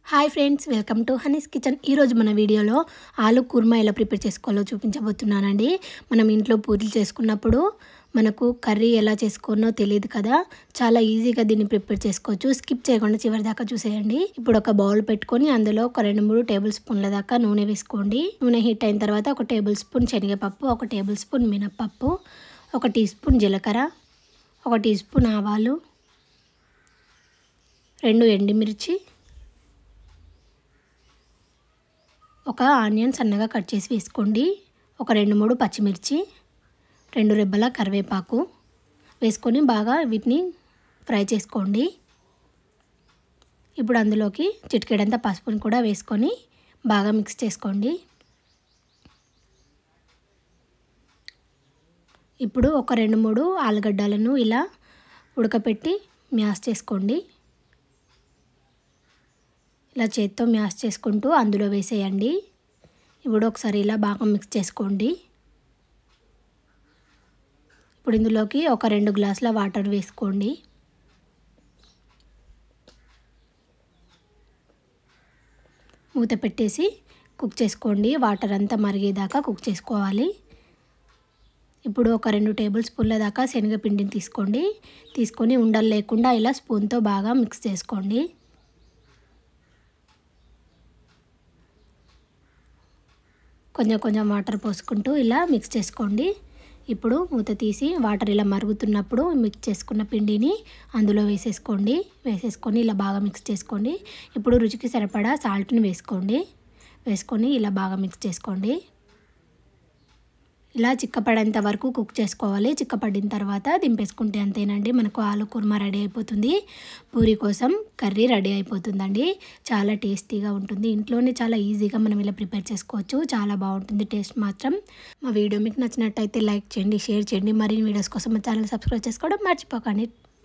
hi friends welcome to honey's kitchen ఈరోజు మన వీడియోలో ఆలు కుర్మా ఎలా ప్రిపేర్ చేసుకోవాలో చూపించబోతున్నానండి మనం ఇంట్లో పూరీలు చేసుకున్నప్పుడు మనకు కర్రీ ఎలా చేసుకోనో తెలియదు కదా చాలా ఈజీగా దీన్ని ప్రిపేర్ చేసుకోవచ్చు స్కిప్ చేయకుండా చివరి దాకా చూసేయండి ఇప్పుడు ఒక బౌల్ పెట్టుకొని అందులో ఒక రెండు మూడు టేబుల్ స్పూన్ల దాకా నూనె వేసుకోండి నూనె హీట్ అయిన తర్వాత ఒక టేబుల్ స్పూన్ శనగపప్పు ఒక టేబుల్ స్పూన్ మినప్పప్పు ఒక టీ స్పూన్ జీలకర్ర ఒక టీ స్పూన్ ఆవాలు రెండు ఎండుమిర్చి ఒక ఆనియన్ సన్నగా కట్ చేసి వేసుకోండి ఒక రెండు మూడు పచ్చిమిర్చి రెండు రెబ్బల కరివేపాకు వేసుకొని బాగా వీటిని ఫ్రై చేసుకోండి ఇప్పుడు అందులోకి చిటికెడంత పసుపుని కూడా వేసుకొని బాగా మిక్స్ చేసుకోండి ఇప్పుడు ఒక రెండు మూడు ఆలుగడ్డలను ఇలా ఉడకపెట్టి మ్యాష్ చేసుకోండి ఇలా చేత్తో మ్యాష్ చేసుకుంటూ అందులో వేసేయండి ఇప్పుడు ఒకసారి ఇలా బాగా మిక్స్ చేసుకోండి ఇప్పుడు ఇందులోకి ఒక రెండు గ్లాసుల వాటర్ వేసుకోండి మూత పెట్టేసి కుక్ చేసుకోండి వాటర్ అంతా మరిగేదాకా కుక్ చేసుకోవాలి ఇప్పుడు ఒక రెండు టేబుల్ స్పూన్ల దాకా శనగపిండిని తీసుకోండి తీసుకొని ఉండలు లేకుండా ఇలా స్పూన్తో బాగా మిక్స్ చేసుకోండి కొంచెం కొంచెం వాటర్ పోసుకుంటూ ఇలా మిక్స్ చేసుకోండి ఇప్పుడు మూత తీసి వాటర్ ఇలా మరుగుతున్నప్పుడు మిక్స్ చేసుకున్న పిండిని అందులో వేసేసుకోండి వేసేసుకొని ఇలా బాగా మిక్స్ చేసుకోండి ఇప్పుడు రుచికి సరిపడా సాల్ట్ని వేసుకోండి వేసుకొని ఇలా బాగా మిక్స్ చేసుకోండి ఇలా చిక్కపడేంత వరకు కుక్ చేసుకోవాలి చిక్కపడిన తర్వాత దింపేసుకుంటే అంతేనండి మనకు ఆలు కుర్మా రెడీ అయిపోతుంది పూరి కోసం కర్రీ రెడీ అయిపోతుందండి చాలా టేస్టీగా ఉంటుంది ఇంట్లోనే చాలా ఈజీగా మనం ఇలా ప్రిపేర్ చేసుకోవచ్చు చాలా బాగుంటుంది టేస్ట్ మాత్రం మా వీడియో మీకు నచ్చినట్టయితే లైక్ చేయండి షేర్ చేయండి మరిన్ని వీడియోస్ కోసం మా ఛానల్ సబ్స్క్రైబ్ చేసుకోవడం మర్చిపోకండి